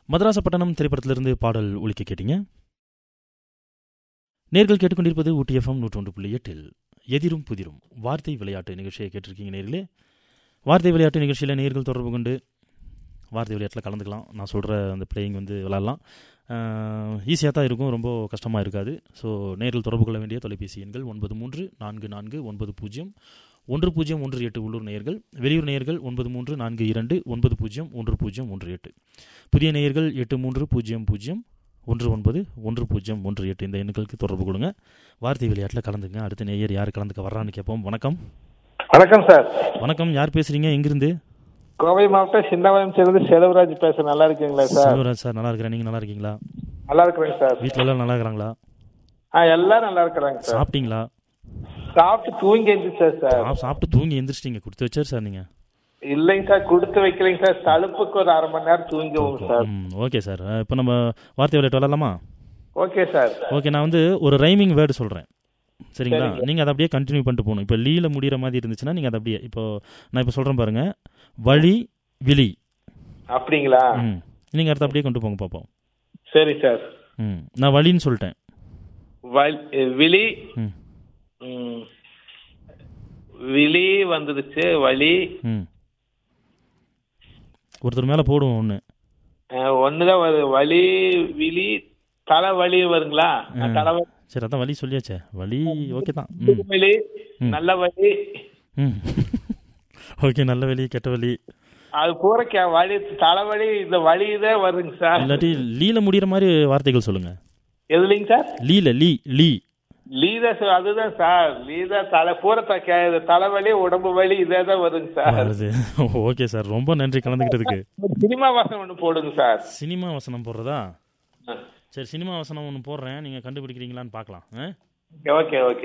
மதராசப்பட்டினம் திரைப்படத்திலிருந்து பாடல் ஒலிக்க கேட்டீங்க நேர்கள் கேட்டுக்கொண்டிருப்பது ஊட்டி எஃப்எம் நூற்றொன்று புள்ளி எட்டில் எதிரும் புதிரும் வார்த்தை விளையாட்டு நிகழ்ச்சியை கேட்டிருக்கீங்க நேர்களே வார்த்தை விளையாட்டு நிகழ்ச்சியில் நேர்கள் தொடர்பு கொண்டு வார்த்தை விளையாட்டில் கலந்துக்கலாம் நான் சொல்கிற அந்த பிளேயிங் வந்து விளாட்லாம் ஈஸியாக தான் இருக்கும் ரொம்ப கஷ்டமாக இருக்காது ஸோ நேரில் தொடர்பு கொள்ள வேண்டிய தொலைபேசி எண்கள் ஒன்பது மூன்று நான்கு நான்கு ஒன்பது பூஜ்ஜியம் ஒன்று பூஜ்ஜியம் ஒன்று எட்டு உள்ளூர் நேயர்கள் வெளியூர் நேயர்கள் ஒன்பது மூன்று நான்கு இரண்டு ஒன்பது பூஜ்ஜியம் ஒன்று பூஜ்ஜியம் ஒன்று எட்டு புதிய நேயர்கள் எட்டு மூன்று பூஜ்ஜியம் பூஜ்ஜியம் ஒன்று ஒன்பது ஒன்று பூஜ்ஜியம் ஒன்று எட்டு இந்த எண்களுக்கு தொடர்பு கொடுங்க வார்த்தை விளையாட்டில் கலந்துங்க அடுத்த நேயர் யார் கலந்துக்க வர்றான்னு கேட்போம் வணக்கம் வணக்கம் சார் வணக்கம் யார் பேசுறீங்க எங்கிருந்து கோவை மாவட்டம் சின்னவயம் சேர்ந்து செலவராஜ் பேசுறேன் நல்லா இருக்கீங்களா சார் செல்வராஜ் சார் நல்லா இருக்கிறேன் நீங்கள் நல்லா இருக்கீங்களா நல்லா இருக்கிறேங்க சார் வீட்டில் எல்லாம் நல்லா இருக்கிறாங்களா ஆ எல்லாரும் நல்லா இருக்கிறாங்க சார் சாப்பிட்டீங்களா சாப்பிட்டு தூங்கி எழுந்திரிச்சேன் சார் சாப்~ சாப்பிட்டு தூங்கி எந்திரிச்சிட்டீங்க கொடுத்து வச்சார் சார் நீங்கள் இல்லைங்க சார் கொடுத்து வைக்கலைங்க சார் தழுப்புக்கு ஒரு அரை மணி நேரம் தூங்குவோங்க சார் ம் ஓகே சார் இப்போ நம்ம வார்த்தை விளையாட்டு விளாட்லாமா ஓகே சார் ஓகே நான் வந்து ஒரு ரைமிங் வேர்டு சொல்கிறேன் சரிங்களா சரிங்க. நீங்கள் அதை அப்படியே கண்டினியூ பண்ணிட்டு போகணும் இப்போ லீல முடிகிற மாதிரி இருந்துச்சுன்னா நீங்கள் அதை அப்படியே இப்போ நான் இப்போ சொல்கிறேன் பாருங்க வழி விழி அப்படிங்களா ம் நீங்கள் அடுத்து அப்படியே கொண்டு போங்க பார்ப்போம் சரி சார் ம் நான் வழின்னு சொல்லிட்டேன் வல்- விழி ம் ம், விழி வந்துடுச்சு வழி ம் ஒருத்தர் மேலே போடுவோம் ஒன்று அஹ், ஒண்ணுதான் வருது வலி விழி தலை வலி வருங்களா தலை சரி அதான் வழி சொல்லியாச்சே வழி ஓகே தான் ம் வலி நல்ல வலி ம் ஓகே நல்ல வழி கெட்ட வழி அது பூரா கே- வலி தலைவலி இந்த வலி தான் வருங்க சார் இல்லாட்டி லீல முடிகிற மாதிரி வார்த்தைகள் சொல்லுங்கள் எதுலைங்க சார் லீல லீ லீ லீதா சார் அதுதான் சார் லீதா தலை பூரா த- கே- தலைவலி உடம்பு வலி இதே தான் வருங்க சார் வருது ஓகே சார் ரொம்ப நன்றி கலந்துக்கிட்டதுக்கு சினிமா வாசம் ஒன்று போடுங்க சார் சினிமா வசனம் போடுறதா சரி சினிமா வசனம் ஒன்று போடுறேன் நீங்கள் கண்டுபிடிக்கிறீங்களான்னு பார்க்கலாம் ஆ ஓகே ஓகே